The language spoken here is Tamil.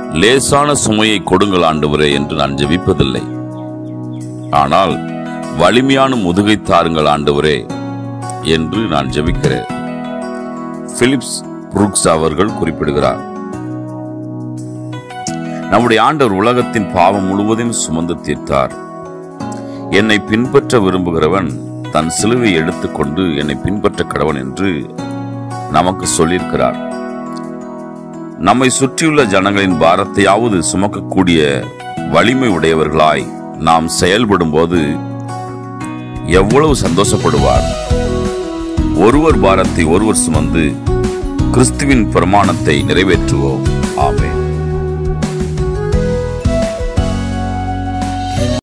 லேசான சுமையை கொடுங்கள் ஆண்டவரே என்று நான் ஜெபிப்பதில்லை ஆனால் வலிமையான முதுகை தாருங்கள் ஆண்டவரே என்று நான் ஜெபிக்கிறேன் பிலிப்ஸ் புரூக்ஸ் அவர்கள் குறிப்பிடுகிறார் நம்முடைய ஆண்டவர் உலகத்தின் பாவம் முழுவதையும் சுமந்து தீர்த்தார் என்னை பின்பற்ற விரும்புகிறவன் தன் சிலுவை எடுத்துக்கொண்டு என்னை பின்பற்ற கடவன் என்று நமக்கு சொல்லியிருக்கிறார் நம்மை சுற்றியுள்ள ஜனங்களின் பாரத்தையாவது சுமக்கக்கூடிய வலிமை உடையவர்களாய் நாம் செயல்படும்போது எவ்வளவு சந்தோஷப்படுவார் ஒருவர் பாரத்தை ஒருவர் சுமந்து கிறிஸ்துவின் பிரமாணத்தை நிறைவேற்றுவோம் ஆமென்